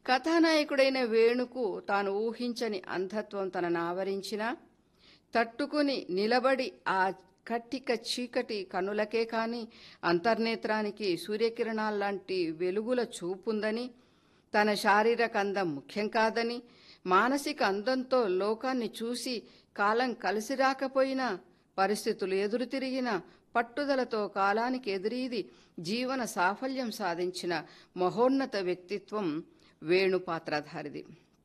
కథానాయకుడైన వేణుకు తాను ఊహించని అంధత్వం తనను ఆవరించినా తట్టుకుని నిలబడి ఆ కట్టిక చీకటి కనులకే కాని అంతర్నేత్రానికి సూర్యకిరణాల్లాంటి వెలుగుల చూపుందని తన శారీరక అందం ముఖ్యం కాదని మానసిక అందంతో లోకాన్ని చూసి కాలం కలిసి రాకపోయినా పరిస్థితులు ఎదురు తిరిగిన పట్టుదలతో కాలానికి ఎదురీది జీవన సాఫల్యం సాధించిన మహోన్నత వ్యక్తిత్వం వేణు పాత్రధారిది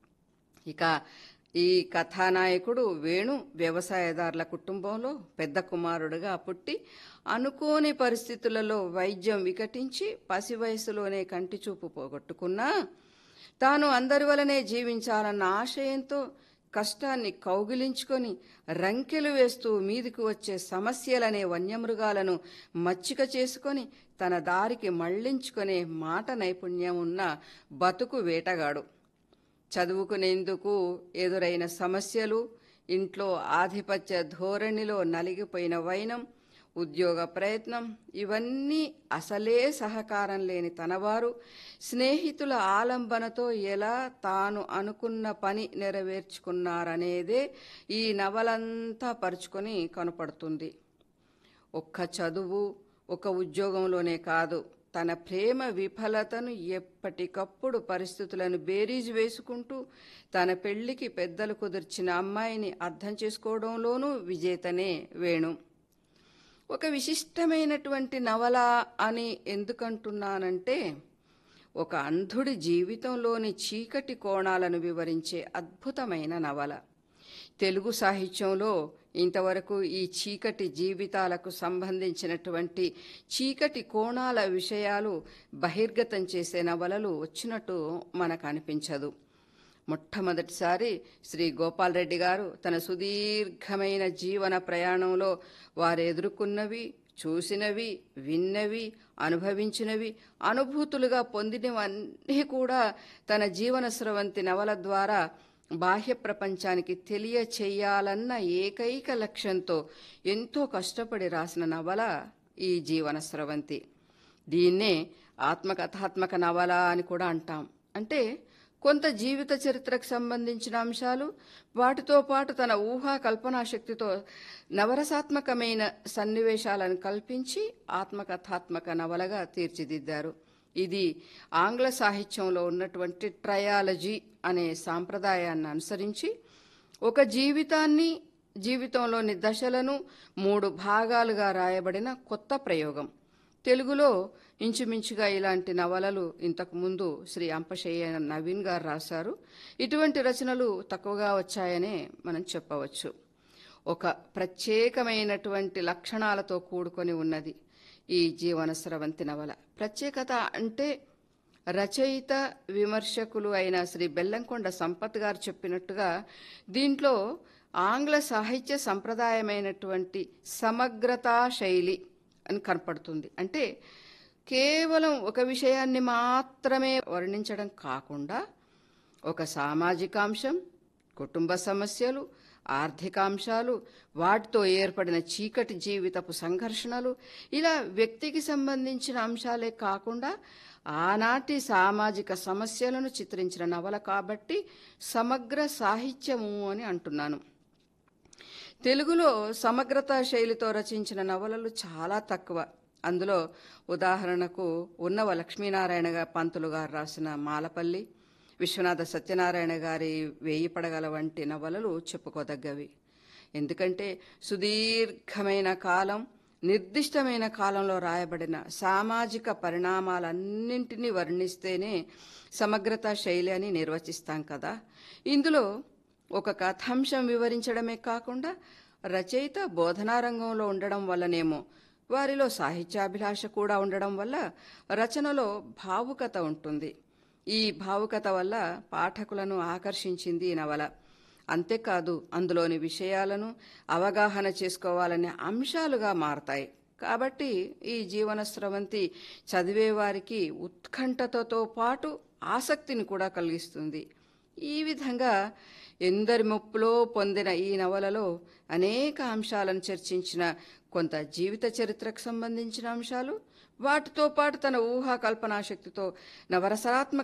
ఇక ఈ కథానాయకుడు వేణు వ్యవసాయదారుల కుటుంబంలో పెద్ద కుమారుడుగా పుట్టి అనుకోని పరిస్థితులలో వైద్యం వికటించి పసి వయసులోనే కంటి చూపు పోగొట్టుకున్నా తాను అందరి వలనే జీవించాలన్న ఆశయంతో కష్టాన్ని కౌగిలించుకొని రంకెలు వేస్తూ మీదికి వచ్చే సమస్యలనే వన్యమృగాలను మచ్చిక చేసుకొని తన దారికి మళ్లించుకునే మాట నైపుణ్యం ఉన్న బతుకు వేటగాడు చదువుకునేందుకు ఎదురైన సమస్యలు ఇంట్లో ఆధిపత్య ధోరణిలో నలిగిపోయిన వైనం ఉద్యోగ ప్రయత్నం ఇవన్నీ అసలే సహకారం లేని తనవారు స్నేహితుల ఆలంబనతో ఎలా తాను అనుకున్న పని నెరవేర్చుకున్నారనేదే ఈ నవలంతా పరుచుకొని కనపడుతుంది ఒక్క చదువు ఒక ఉద్యోగంలోనే కాదు తన ప్రేమ విఫలతను ఎప్పటికప్పుడు పరిస్థితులను బేరీజు వేసుకుంటూ తన పెళ్లికి పెద్దలు కుదిర్చిన అమ్మాయిని అర్థం చేసుకోవడంలోనూ విజేతనే వేణు ఒక విశిష్టమైనటువంటి నవల అని ఎందుకంటున్నానంటే ఒక అంధుడి జీవితంలోని చీకటి కోణాలను వివరించే అద్భుతమైన నవల తెలుగు సాహిత్యంలో ఇంతవరకు ఈ చీకటి జీవితాలకు సంబంధించినటువంటి చీకటి కోణాల విషయాలు బహిర్గతం చేసే నవలలు వచ్చినట్టు మనకు అనిపించదు మొట్టమొదటిసారి శ్రీ గోపాల్ రెడ్డి గారు తన సుదీర్ఘమైన జీవన ప్రయాణంలో వారు ఎదుర్కొన్నవి చూసినవి విన్నవి అనుభవించినవి అనుభూతులుగా పొందినవన్నీ కూడా తన జీవన స్రవంతి నవల ద్వారా బాహ్య ప్రపంచానికి తెలియచేయాలన్న ఏకైక లక్ష్యంతో ఎంతో కష్టపడి రాసిన నవల ఈ జీవన స్రవంతి దీన్నే ఆత్మకథాత్మక నవల అని కూడా అంటాం అంటే కొంత జీవిత చరిత్రకు సంబంధించిన అంశాలు వాటితో పాటు తన ఊహా కల్పనా శక్తితో నవరసాత్మకమైన సన్నివేశాలను కల్పించి ఆత్మకథాత్మక నవలగా తీర్చిదిద్దారు ఇది ఆంగ్ల సాహిత్యంలో ఉన్నటువంటి ట్రయాలజీ అనే సాంప్రదాయాన్ని అనుసరించి ఒక జీవితాన్ని జీవితంలోని దశలను మూడు భాగాలుగా రాయబడిన కొత్త ప్రయోగం తెలుగులో ఇంచుమించుగా ఇలాంటి నవలలు ఇంతకుముందు శ్రీ అంపశయ్య నవీన్ గారు రాశారు ఇటువంటి రచనలు తక్కువగా వచ్చాయనే మనం చెప్పవచ్చు ఒక ప్రత్యేకమైనటువంటి లక్షణాలతో కూడుకొని ఉన్నది ఈ జీవన స్రవంతి నవల ప్రత్యేకత అంటే రచయిత విమర్శకులు అయిన శ్రీ బెల్లంకొండ సంపత్ గారు చెప్పినట్టుగా దీంట్లో ఆంగ్ల సాహిత్య సంప్రదాయమైనటువంటి సమగ్రతా శైలి అని కనపడుతుంది అంటే కేవలం ఒక విషయాన్ని మాత్రమే వర్ణించడం కాకుండా ఒక సామాజిక అంశం కుటుంబ సమస్యలు ఆర్థికాంశాలు వాటితో ఏర్పడిన చీకటి జీవితపు సంఘర్షణలు ఇలా వ్యక్తికి సంబంధించిన అంశాలే కాకుండా ఆనాటి సామాజిక సమస్యలను చిత్రించిన నవల కాబట్టి సమగ్ర సాహిత్యము అని అంటున్నాను తెలుగులో సమగ్రతా శైలితో రచించిన నవలలు చాలా తక్కువ అందులో ఉదాహరణకు ఉన్నవ లక్ష్మీనారాయణ గారు పంతులు గారు రాసిన మాలపల్లి విశ్వనాథ సత్యనారాయణ గారి వేయి పడగల వంటి నవలలు చెప్పుకోదగ్గవి ఎందుకంటే సుదీర్ఘమైన కాలం నిర్దిష్టమైన కాలంలో రాయబడిన సామాజిక పరిణామాలన్నింటినీ వర్ణిస్తేనే సమగ్రత శైలి అని నిర్వచిస్తాం కదా ఇందులో ఒక కథాంశం వివరించడమే కాకుండా రచయిత బోధనా రంగంలో ఉండడం వల్లనేమో వారిలో సాహిత్యాభిలాష కూడా ఉండడం వల్ల రచనలో భావుకత ఉంటుంది ఈ భావుకత వల్ల పాఠకులను ఆకర్షించింది ఈ నవల అంతేకాదు అందులోని విషయాలను అవగాహన చేసుకోవాలనే అంశాలుగా మారతాయి కాబట్టి ఈ జీవన స్రవంతి చదివేవారికి ఉత్కంఠతతో పాటు ఆసక్తిని కూడా కలిగిస్తుంది ఈ విధంగా ఎందరి మొప్పులో పొందిన ఈ నవలలో అనేక అంశాలను చర్చించిన కొంత జీవిత చరిత్రకు సంబంధించిన అంశాలు వాటితో పాటు తన ఊహా కల్పనా శక్తితో నవరసరాత్మక